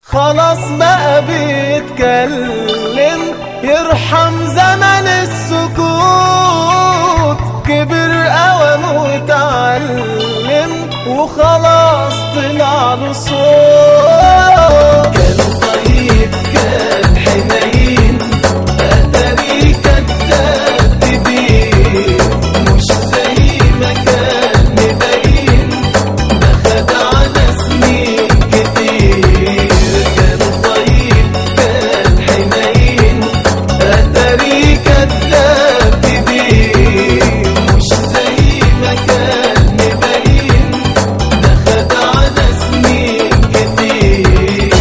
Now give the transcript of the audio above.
خلاص بقى بيتكلم يرحم زمن السكوت كبر قوم وتعلم وخلاص طلع له صوت